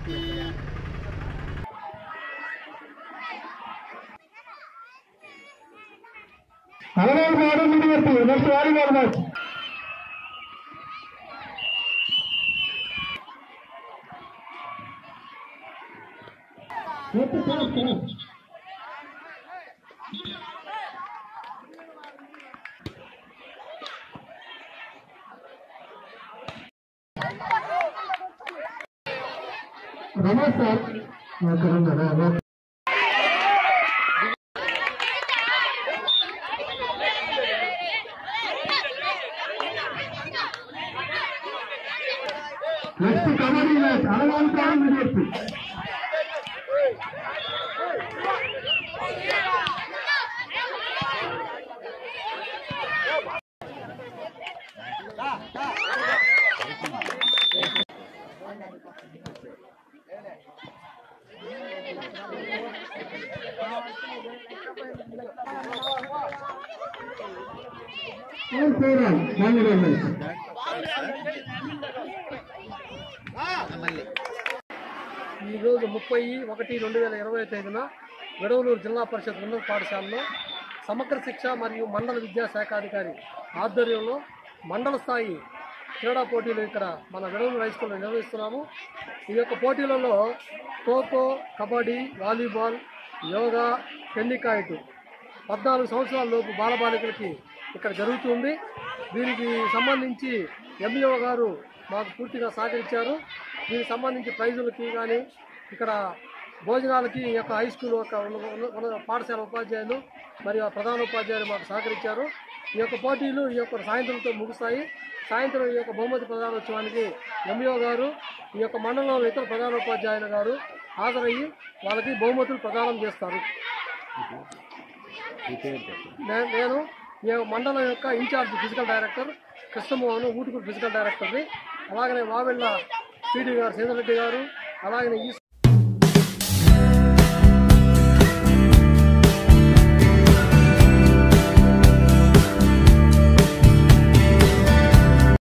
అలవాటు మాడు ముందు పెట్టి next volleyball match Ramesh sir ఇక్కడ ఉన్నారా ఓకే. నెక్స్ట్ కబడ్డీ మ్యాచ్ అలవాటు మాడు ముందు పెట్టి ఏం చేయాలి మామూలు మ్యాచ్ ఈరోజు ముప్పై ఒకటి రెండు వేల ఇరవై తేదీన విడవలూరు జిల్లా పరిషత్ ఉన్నత పాఠశాలలో సమగ్ర శిక్ష మరియు మండల విద్యాశాఖాధికారి ఆధ్వర్యంలో మండల స్థాయి క్రీడా పోటీలు ఇక్కడ మన విడవలూరు హై స్కూల్లో నిర్వహిస్తున్నాము ఈ యొక్క పోటీలలో ఖోఖో కబడ్డీ వాలీబాల్ యోగా టెన్నికాయిట్ పద్నాలుగు సంవత్సరాల లోపు బాలబాలికలకి ఇక్కడ జరుగుతుంది దీనికి సంబంధించి ఎంఈఓ గారు మాకు పూర్తిగా సహకరించారు దీనికి సంబంధించి ప్రైజులకి కానీ ఇక్కడ భోజనాలకి ఈ యొక్క హై స్కూల్ యొక్క ఉన్న- ఉన్న- ఉన్న పాఠశాల ఉపాధ్యాయులు మరియు ఆ ప్రధాన ఉపాధ్యాయులు మాకు సహకరించారు ఈ యొక్క పోటీలు ఈ యొక్క సాయంత్రంతో ముగుస్తాయి సాయంత్రం ఈ యొక్క బహుమతి ప్రధానోత్సవానికి ఎంఈఓ గారు ఈ యొక్క మండలంలో ఇతర ప్రధానోపాధ్యాయులు గారు హాజరయ్యి వాళ్ళకి బహుమతులు ప్రదానం చేస్తారు నే- నేను ఈ మండలం యొక్క in charge physical director Krishnamohan Utukuru physical డైరెక్టర్ని అలాగనే వావెళ్ళ పీడీ గారు సేదరెడ్డి గారు అలాగనే ఈ